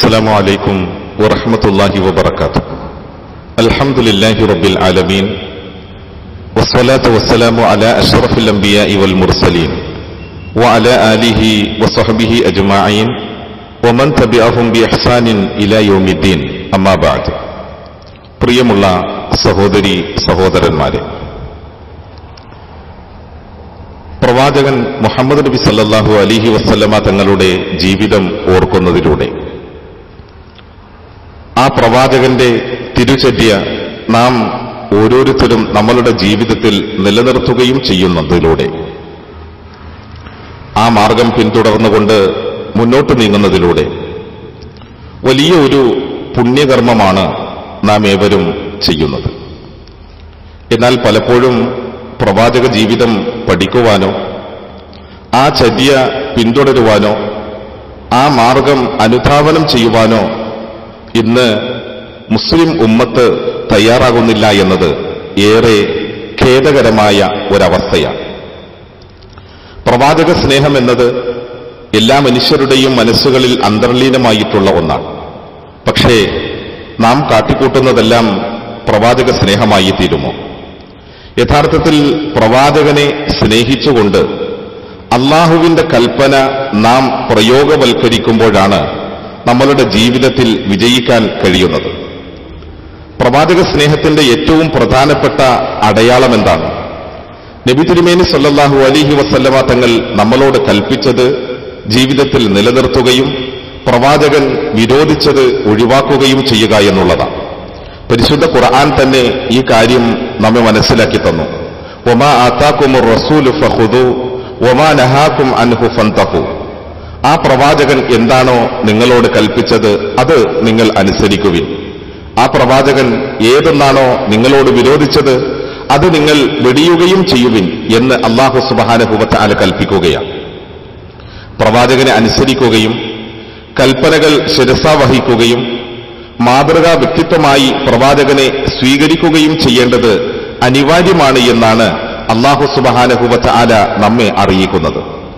السلام عليكم ورحمة الله وبركاته الحمد لله رب العالمين والصلاة والسلام على أشرف الأنبياء والمرسلين وعلى آله وصحبه أجمعين ومن تبعهم بإحسان إلى يوم الدين أما بعد പ്രിയമുള്ള സഹോദരി സഹോദരന്മാരെ പ്രവാചകൻ മുഹമ്മദ് നബി സല്ലല്ലാഹു അലിഹി വസല്ലമ തങ്ങളുടെ ജീവിതം ഓർക്കുന്നതിലൂടെ ആ പ്രവാചകന്റെ തിരുചര്യ നാം ഓരോരുത്തരും നമ്മളുടെ ജീവിതത്തിൽ നിലനിർത്തുകയും ചെയ്യുന്നതിലൂടെ ആ മാർഗം പിന്തുടർന്നുകൊണ്ട് മുന്നോട്ട് നീങ്ങുന്നതിലൂടെ വലിയ ഒരു പുണ്യകർമ്മമാണ് നാം ഏവരും ചെയ്യുന്നത് എന്നാൽ പലപ്പോഴും പ്രവാചക ജീവിതം പഠിക്കുവാനോ ആ ചര്യ പിന്തുടരുവാനോ ആ മാർഗം അനുധാവനം ചെയ്യുവാനോ ഇന്ന് മുസ്ലിം ഉമ്മത്ത് തയ്യാറാകുന്നില്ല എന്നത് ഏറെ ഖേദകരമായ ഒരവസ്ഥയാണ് പ്രവാചക സ്നേഹം എന്നത് എല്ലാ മനുഷ്യരുടെയും മനസ്സുകളിൽ അന്തർലീനമായിട്ടുള്ള ഒന്നാണ് പക്ഷേ നാം കാട്ടിക്കൂട്ടുന്നതെല്ലാം പ്രവാചക സ്നേഹമായി തീരുമോ യഥാർത്ഥത്തിൽ പ്രവാചകനെ സ്നേഹിച്ചുകൊണ്ട് അള്ളാഹുവിന്റെ കൽപ്പന നാം പ്രയോഗവൽക്കരിക്കുമ്പോഴാണ് നമ്മളുടെ ജീവിതത്തിൽ വിജയിക്കാൻ കഴിയുന്നത് പ്രവാചക സ്നേഹത്തിന്റെ ഏറ്റവും പ്രധാനപ്പെട്ട അടയാളം എന്താണ് നബി തിരുമേനി സല്ലല്ലാഹു അലിഹി വസല്ലമ തങ്ങൾ നമ്മളോട് കൽപ്പിച്ചത് ജീവിതത്തിൽ നിലനിർത്തുകയും പ്രവാചകൻ വിരോധിച്ചത് ഒഴിവാക്കുകയും ചെയ്യുക എന്നുള്ളതാണ് പരിശുദ്ധ ഖുർആൻ തന്നെ ഈ കാര്യം നമ്മെ മനസ്സിലാക്കി തന്നു ഒമാ ആത്താക്കും റസൂൽ ഫഹുദു ഒമാ നഹാക്കും അൻഹു ഫന്തഹു ആ പ്രവാചകൻ എന്താണോ നിങ്ങളോട് കൽപ്പിച്ചത് അത് നിങ്ങൾ അനുസരിക്കുവിൻ ആ പ്രവാചകൻ ഏതെന്നാണോ നിങ്ങളോട് വിരോധിച്ചത് അത് നിങ്ങൾ വെടിയുകയും ചെയ്യുവിൻ എന്ന് അള്ളാഹു സുബാനുഭവത്തെ ആല കൽപ്പിക്കുകയാണ് പ്രവാചകനെ അനുസരിക്കുകയും കൽപ്പനകൾ ശിരസ വഹിക്കുകയും മാതൃകാ വ്യക്തിത്വമായി പ്രവാചകനെ സ്വീകരിക്കുകയും ചെയ്യേണ്ടത് അനിവാര്യമാണ് എന്നാണ് അള്ളാഹു സുബഹാനഹുവത്ത ആല നമ്മെ അറിയിക്കുന്നത്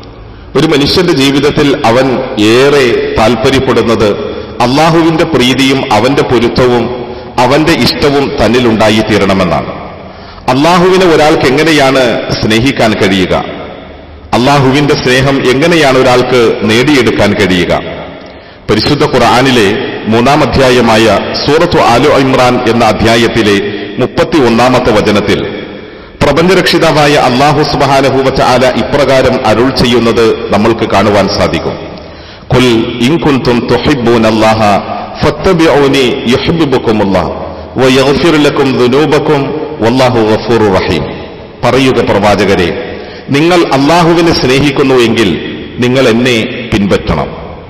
ഒരു മനുഷ്യന്റെ ജീവിതത്തിൽ അവൻ ഏറെ താൽപ്പര്യപ്പെടുന്നത് അള്ളാഹുവിന്റെ പ്രീതിയും അവന്റെ പൊരുത്തവും അവന്റെ ഇഷ്ടവും തന്നിലുണ്ടായി തീരണമെന്നാണ് അള്ളാഹുവിനെ ഒരാൾക്ക് എങ്ങനെയാണ് സ്നേഹിക്കാൻ കഴിയുക അള്ളാഹുവിന്റെ സ്നേഹം എങ്ങനെയാണ് ഒരാൾക്ക് നേടിയെടുക്കാൻ കഴിയുക പരിശുദ്ധ ഖുർആാനിലെ മൂന്നാം അധ്യായമായ സൂറത്തു ആലു ഇമ്രാൻ എന്ന അധ്യായത്തിലെ മുപ്പത്തി ഒന്നാമത്തെ വചനത്തിൽ പ്രപഞ്ചരക്ഷിതാവായ അള്ളാഹു സുബാനഹൂവറ്റ ആല ഇപ്രകാരം അരുൾ ചെയ്യുന്നത് നമ്മൾക്ക് കാണുവാൻ സാധിക്കും കുൽ ഇൻകുന്തും തുഹിബൂൻ അല്ലാഹ ഫത്തബിഊനി യുഹിബ്ബുക്കുമുല്ലാഹ് വയഗ്ഫിർ ലക്കും ദുനൂബക്കും വല്ലാഹു ഗഫൂറുർ റഹീം പറയുക പ്രവാചകരെ നിങ്ങൾ അള്ളാഹുവിനെ സ്നേഹിക്കുന്നുവെങ്കിൽ നിങ്ങൾ എന്നെ പിൻപറ്റണം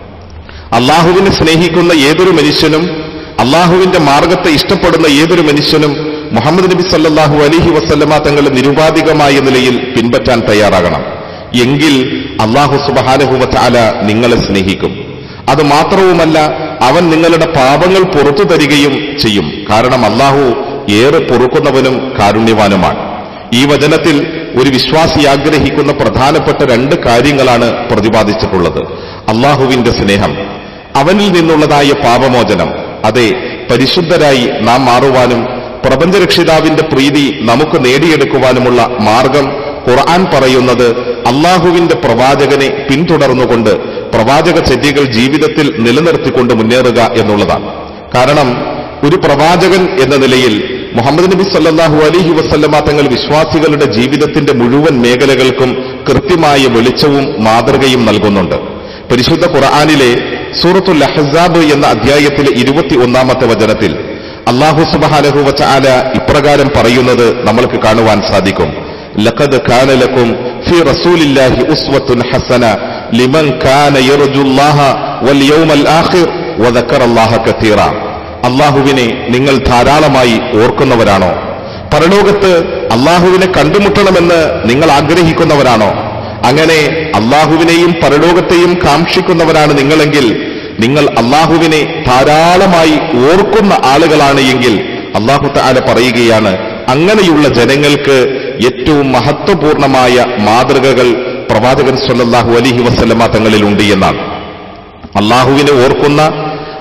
അള്ളാഹുവിനെ സ്നേഹിക്കുന്ന ഏതൊരു മനുഷ്യനും അള്ളാഹുവിന്റെ മാർഗത്തെ ഇഷ്ടപ്പെടുന്ന ഏതൊരു മനുഷ്യനും മുഹമ്മദ് നബി സല്ലാഹു അലഹി വസ്ല്ലമ തങ്ങളുടെ നിരുപാധികമായ നിലയിൽ പിൻപറ്റാൻ തയ്യാറാകണം എങ്കിൽ അള്ളാഹു സുബഹാനഹുവ ചാല നിങ്ങളെ സ്നേഹിക്കും അത് മാത്രവുമല്ല അവൻ നിങ്ങളുടെ പാപങ്ങൾ പുറത്തു തരികയും ചെയ്യും കാരണം അള്ളാഹു ഏറെ പൊറുക്കുന്നവനും കാരുണ്യവാനുമാണ് ഈ വചനത്തിൽ ഒരു വിശ്വാസി ആഗ്രഹിക്കുന്ന പ്രധാനപ്പെട്ട രണ്ട് കാര്യങ്ങളാണ് പ്രതിപാദിച്ചിട്ടുള്ളത് അള്ളാഹുവിന്റെ സ്നേഹം അവനിൽ നിന്നുള്ളതായ പാപമോചനം അതെ പരിശുദ്ധരായി നാം മാറുവാനും പ്രപഞ്ചരക്ഷിതാവിന്റെ പ്രീതി നമുക്ക് നേടിയെടുക്കുവാനുമുള്ള മാർഗം ഖുർആൻ പറയുന്നത് അള്ളാഹുവിന്റെ പ്രവാചകനെ പിന്തുടർന്നുകൊണ്ട് പ്രവാചക ചര്യകൾ ജീവിതത്തിൽ നിലനിർത്തിക്കൊണ്ട് മുന്നേറുക എന്നുള്ളതാണ് കാരണം ഒരു പ്രവാചകൻ എന്ന നിലയിൽ മുഹമ്മദ് നബി സല്ലാഹു അലഹി വസ്ല്ലമ തങ്ങൾ വിശ്വാസികളുടെ ജീവിതത്തിന്റെ മുഴുവൻ മേഖലകൾക്കും കൃത്യമായ വെളിച്ചവും മാതൃകയും നൽകുന്നുണ്ട് പരിശുദ്ധ ഖുർആാനിലെ സൂറത്തുൽ അഹ്സാബ് എന്ന അധ്യായത്തിലെ ഇരുപത്തി ഒന്നാമത്തെ വചനത്തിൽ അള്ളാഹു സുബാനഹു വച്ച ആല ഇപ്രകാരം പറയുന്നത് നമ്മൾക്ക് കാണുവാൻ സാധിക്കും ലഖദ് കാന ലക്കും ഫി റസൂലില്ലാഹി ഉസ്വത്തുൻ ഹസന ലിമൻ കാന യർജുല്ലാഹ വൽ യൗമൽ ആഖിർ വദക്കറല്ലാഹ കതീറ അള്ളാഹുവിനെ നിങ്ങൾ ധാരാളമായി ഓർക്കുന്നവരാണോ പരലോകത്ത് അള്ളാഹുവിനെ കണ്ടുമുട്ടണമെന്ന് നിങ്ങൾ ആഗ്രഹിക്കുന്നവരാണോ അങ്ങനെ അള്ളാഹുവിനെയും പരലോകത്തെയും കാക്ഷിക്കുന്നവരാണ് നിങ്ങളെങ്കിൽ നിങ്ങൾ അള്ളാഹുവിനെ ധാരാളമായി ഓർക്കുന്ന ആളുകളാണ് എങ്കിൽ അള്ളാഹു താല പറയുകയാണ് അങ്ങനെയുള്ള ജനങ്ങൾക്ക് ഏറ്റവും മഹത്വപൂർണമായ മാതൃകകൾ പ്രവാചകൻ സല്ലല്ലാഹു അലൈഹി വസല്ലമ തങ്ങളിലുണ്ട് എന്നാണ് അള്ളാഹുവിനെ ഓർക്കുന്ന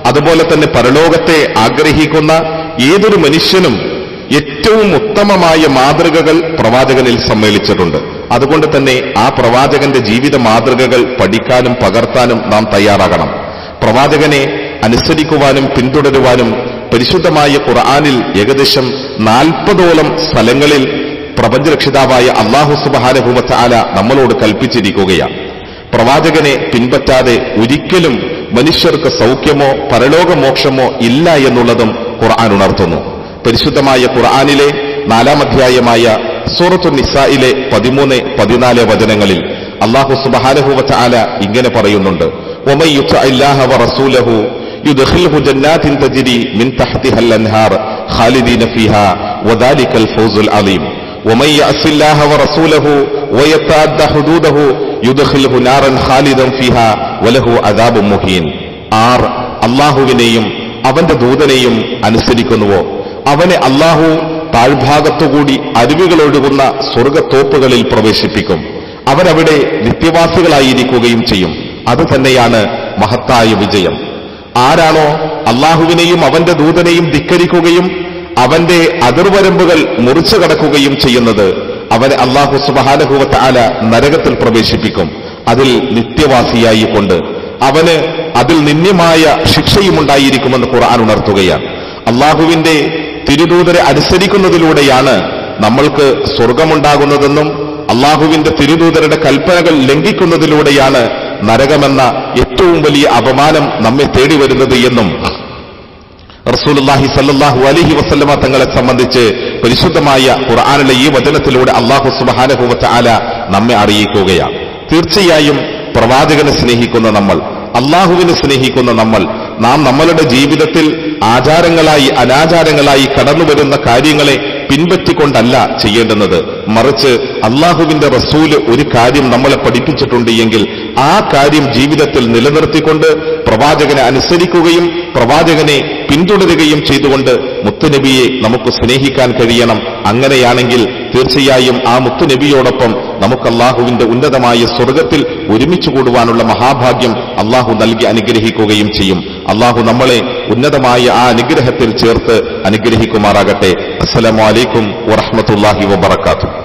അതുപോലെ തന്നെ പരലോകത്തെ ആഗ്രഹിക്കുന്ന ഏതൊരു മനുഷ്യനും ഏറ്റവും ഉത്തമമായ മാതൃകകൾ പ്രവാചകനിൽ സമ്മേളിച്ചിട്ടുണ്ട് അതുകൊണ്ട് തന്നെ ആ പ്രവാചകന്റെ ജീവിത മാതൃകകൾ പഠിക്കാനും പകർത്താനും നാം തയ്യാറാകണം പ്രവാചകനെ അനുസരിക്കുവാനും പിന്തുടരുവാനും പരിശുദ്ധമായ ഖുർആാനിൽ ഏകദേശം നാൽപ്പതോളം സ്ഥലങ്ങളിൽ പ്രപഞ്ചരക്ഷിതാവായ അള്ളാഹു സുബാനഹുമത്ത ആല നമ്മളോട് കൽപ്പിച്ചിരിക്കുകയാണ് പ്രവാചകനെ പിൻപറ്റാതെ ഒരിക്കലും മനുഷ്യർക്ക് സൗഖ്യമോ പരലോകമോക്ഷമോ ഇല്ല എന്നുള്ളതും ഖുർആൻ ഉണർത്തുന്നു പരിശുദ്ധമായ ഖുർആാനിലെ നാലാം അധ്യായമായ സൂറത്തു നിസായിലെ പതിമൂന്ന് പതിനാല് വചനങ്ങളിൽ അള്ളാഹു സുബാനഹുവച്ച ആല ഇങ്ങനെ പറയുന്നുണ്ട് ومن يطع الله ورسوله يدخله جنات تجري من تحتها الانهار خالدين فيها وذلك الفوز العظيم ومن يعص الله ورسوله ويتعد حدوده يدخله نارا خالدا فيها وله عذاب مهين ആർ അള്ളാഹുവിനെയും അവന്റെ ദൂതനെയും അനുസരിക്കുന്നുവോ അവനെ അള്ളാഹു താഴ്ഭാഗത്തുകൂടി അരുവികളൊഴുകുന്ന സ്വർഗത്തോപ്പുകളിൽ പ്രവേശിപ്പിക്കും അവരവിടെ നിത്യവാസികളായിരിക്കുകയും ചെയ്യും അത് തന്നെയാണ് മഹത്തായ വിജയം ആരാണോ അള്ളാഹുവിനെയും അവന്റെ ദൂതനെയും ധിക്കരിക്കുകയും അവന്റെ അതിർവരമ്പുകൾ മുറിച്ചു കടക്കുകയും ചെയ്യുന്നത് അവനെ അള്ളാഹു സുബഹാനഹുവത്ത് ആല നരകത്തിൽ പ്രവേശിപ്പിക്കും അതിൽ നിത്യവാസിയായി കൊണ്ട് അവന് അതിൽ നിന്യമായ ശിക്ഷയുമുണ്ടായിരിക്കുമെന്ന് ഖുർആൻ ഉണർത്തുകയാണ് അള്ളാഹുവിന്റെ തിരുദൂതരെ അനുസരിക്കുന്നതിലൂടെയാണ് നമ്മൾക്ക് സ്വർഗമുണ്ടാകുന്നതെന്നും അള്ളാഹുവിന്റെ തിരുദൂതരുടെ കൽപ്പനകൾ ലംഘിക്കുന്നതിലൂടെയാണ് നരകമെന്ന ഏറ്റവും വലിയ അപമാനം നമ്മെ തേടി വരുന്നത് എന്നും റസൂലുല്ലാഹി സല്ലാഹു അലഹി വസ്ല്ലമ തങ്ങളെ സംബന്ധിച്ച് പരിശുദ്ധമായ ഖുർആാനിലെ ഈ വചനത്തിലൂടെ അള്ളാഹു സുബാനഹുവത്ത ആല നമ്മെ അറിയിക്കുകയാണ് തീർച്ചയായും പ്രവാചകനെ സ്നേഹിക്കുന്ന നമ്മൾ അള്ളാഹുവിനെ സ്നേഹിക്കുന്ന നമ്മൾ നാം നമ്മളുടെ ജീവിതത്തിൽ ആചാരങ്ങളായി അനാചാരങ്ങളായി കടന്നുവരുന്ന കാര്യങ്ങളെ പിൻപറ്റിക്കൊണ്ടല്ല ചെയ്യേണ്ടുന്നത് മറിച്ച് അള്ളാഹുവിന്റെ റസൂല് ഒരു കാര്യം നമ്മളെ പഠിപ്പിച്ചിട്ടുണ്ട് എങ്കിൽ ആ കാര്യം ജീവിതത്തിൽ നിലനിർത്തിക്കൊണ്ട് പ്രവാചകനെ അനുസരിക്കുകയും പ്രവാചകനെ പിന്തുടരുകയും ചെയ്തുകൊണ്ട് മുത്തുനബിയെ നമുക്ക് സ്നേഹിക്കാൻ കഴിയണം അങ്ങനെയാണെങ്കിൽ തീർച്ചയായും ആ മുത്തുനബിയോടൊപ്പം നമുക്ക് അള്ളാഹുവിന്റെ ഉന്നതമായ സ്വർഗത്തിൽ ഒരുമിച്ച് കൂടുവാനുള്ള മഹാഭാഗ്യം അള്ളാഹു നൽകി അനുഗ്രഹിക്കുകയും ചെയ്യും അള്ളാഹു നമ്മളെ ഉന്നതമായ ആ അനുഗ്രഹത്തിൽ ചേർത്ത് അനുഗ്രഹിക്കുമാറാകട്ടെ അസ്സലാമലൈക്കും വറഹമത്തല്ലാഹി വബർക്കാത്തു